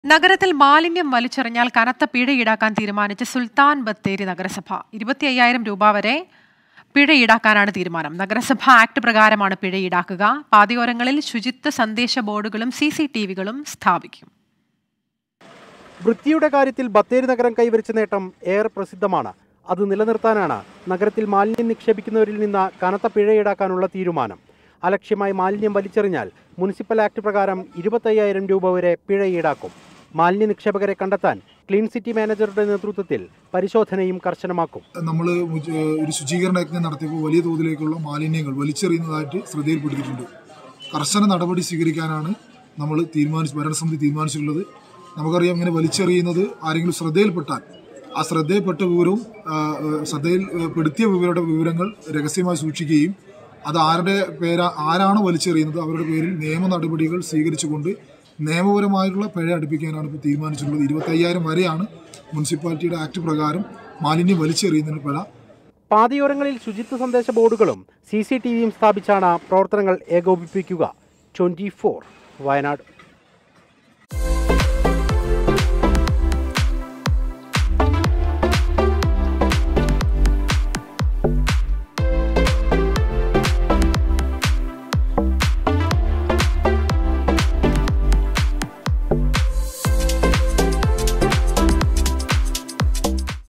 നഗരത്തിൽ മാലിന്യം വലിച്ചെറിഞ്ഞാൽ കനത്ത പിഴ ഈടാക്കാൻ തീരുമാനിച്ച സുൽത്താൻ ബത്തേരി നഗരസഭ ഇരുപത്തി അയ്യായിരം രൂപ വരെ പിഴ ഈടാക്കാനാണ് തീരുമാനം നഗരസഭ ആക്ട് പ്രകാരമാണ് പിഴ ഈടാക്കുക പാതയോരങ്ങളിൽ ശുചിത്വ സന്ദേശ ബോർഡുകളും സി സി ടി വികളും സ്ഥാപിക്കും വൃത്തിയുടെ കാര്യത്തിൽ ബത്തേരി നഗരം കൈവരിച്ച നേട്ടം ഏറെ പ്രസിദ്ധമാണ് അത് നിലനിർത്താനാണ് നഗരത്തിൽ മാലിന്യം നിക്ഷേപിക്കുന്നവരിൽ നിന്ന് കനത്ത പിഴ ഈടാക്കാനുള്ള തീരുമാനം അലക്ഷ്യമായി മാലിന്യം വലിച്ചെറിഞ്ഞാൽ മുനിസിപ്പൽ ആക്ട് പ്രകാരം ഇരുപത്തയ്യായിരം രൂപ വരെ പിഴ ഈടാക്കും മാലിന്യ നിക്ഷേപകരെ കണ്ടെത്താൻ ക്ലീൻ സിറ്റി മാനേജറുടെ നേതൃത്വത്തിൽ പരിശോധനയും കർശനമാക്കും നമ്മൾ ഒരു ശുചീകരണ യജ്ഞം നടത്തിയപ്പോൾ വലിയ തോതിലേക്കുള്ള മാലിന്യങ്ങൾ വലിച്ചെറിയുന്നതായിട്ട് ശ്രദ്ധയിൽപ്പെടുത്തിയിട്ടുണ്ട് കർശന നടപടി സ്വീകരിക്കാനാണ് നമ്മൾ തീരുമാനിച്ച് ഭരണസമിതി തീരുമാനിച്ചിട്ടുള്ളത് നമുക്കറിയാം ഇങ്ങനെ വലിച്ചെറിയുന്നത് ആരെങ്കിലും ശ്രദ്ധയിൽപ്പെട്ടാൽ ആ ശ്രദ്ധയിൽപ്പെട്ട വിവരവും ആ, ശ്രദ്ധയിൽ പെടുത്തിയ വിവരയുടെ വിവരങ്ങൾ രഹസ്യമായി സൂക്ഷിക്കുകയും അത് ആരുടെ പേരാ ആരാണോ വലിച്ചെറിയുന്നത് അവരുടെ പേരിൽ നിയമ നടപടികൾ സ്വീകരിച്ചുകൊണ്ട് നിയമപരമായിട്ടുള്ള പിഴ അടുപ്പിക്കാനാണ് ഇപ്പോൾ തീരുമാനിച്ചിട്ടുള്ളത് ഇരുപത്തയ്യായിരം വരെയാണ് മുനിസിപ്പാലിറ്റിയുടെ ആക്ട് പ്രകാരം മാലിന്യം വലിച്ചെറിയുന്നതിന് പിഴ പാതയോരങ്ങളിൽ ശുചിത്വ സന്ദേശ ബോർഡുകളും സി സി ടി വിയും സ്ഥാപിച്ചാണ് പ്രവർത്തനങ്ങൾ ഏകോപിപ്പിക്കുക ട്വന്റി ഫോർ വയനാട്